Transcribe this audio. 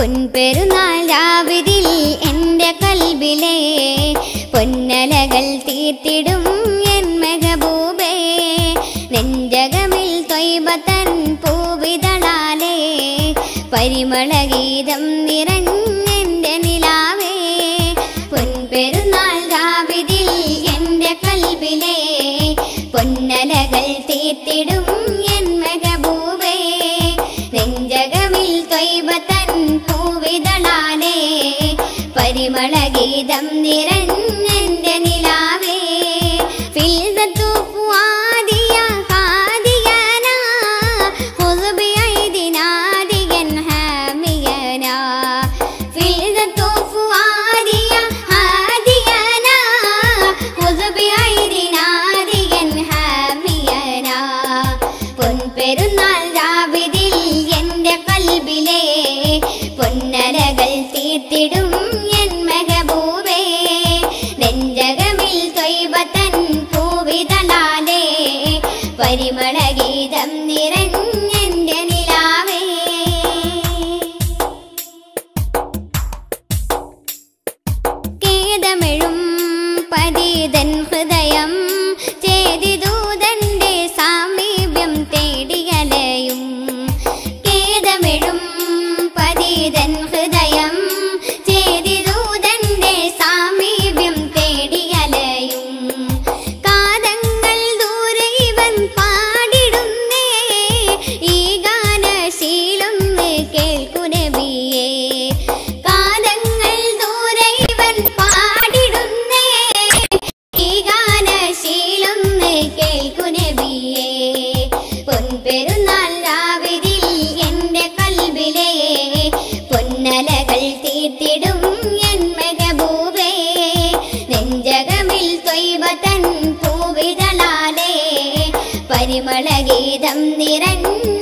പൊൻപെരുന്നാൾ രാവിതിൽ എൻ്റെ കൽബിലെ പൊന്നലകൾ തീർത്തിടും എൻ മെഹബൂബേ നെഞ്ചകമിൽ തൊയ്ബത്തൻ പൂവിതളാലേ പരിമളഗീതം നിറഞ്ഞെൻ്റെ നിലാവേ പൊൻപെരുന്നാൾ രാവിതിൽ എൻ്റെ കൽബിലെ പൊന്നലകൾ തീർത്തിടും എൻ മെഹബൂബേ നെഞ്ചകമിൽ തൊയ്ബത്തൻ പൂവിതളാലേ പരിമളഗീതം നിറഞ്ഞെന്റെ നിലാവേ ഫിൽദത്തു ഫുആദിയ ഹാദിയനാ ഖുദ് ബിഐദിനാ ദിഗൻ ഹാമിയനാ ഫിൽദത്തു ഫുആദിയ ഹാദിയനാ ഖുദ് ബിഐദിനാ ദിഗൻ ഹാമിയനാ പൊൻപെരുന്നാൾ രാവിതിൽ എൻ്റെ കൽബിലെ പൊന്നലകൾ തീർത്തിടും എൻ മെഹബൂബേ നെഞ്ചകമിൽ തൊയ്ബത്തൻ പൂവിതളാലേ പരിമളഗീതം നിറഞ്ഞെൻ്റെ നിലാവേ കേതമെഴും പതീതൻ ഹൃദയം ചേതിദൂതന്റെ സാമീപ്യം തേടിയലയും കേതമെഴും പതീതൻ ഹൃദയം ചേതിദൂതന്റെ സാമീപ്യം തേടിയലയും കാതങ്ങൾ ദൂരെ ഇവൻ പാടിടുന്നേ ഈ ഗാനശീലൊന്ന് കേൾക്കുനബിയേ കാതങ്ങൾ ദൂരെ ഇവൻ പാടിടുന്നേ ഈ ഗാനശീലൊന്ന് കേൾക്കുനബിയേ പൊൻപെരുന്നാൾ രാവിതിൽ എൻ്റെ കൽബിലെ പൊന്നലകൾ തീർത്തിടും എൻ മെഹബൂബേ നെഞ്ചകമിൽ തൊയ്ബത്തൻ പൂവിതളാലേ പരിമളഗീതം നിറഞ്ഞ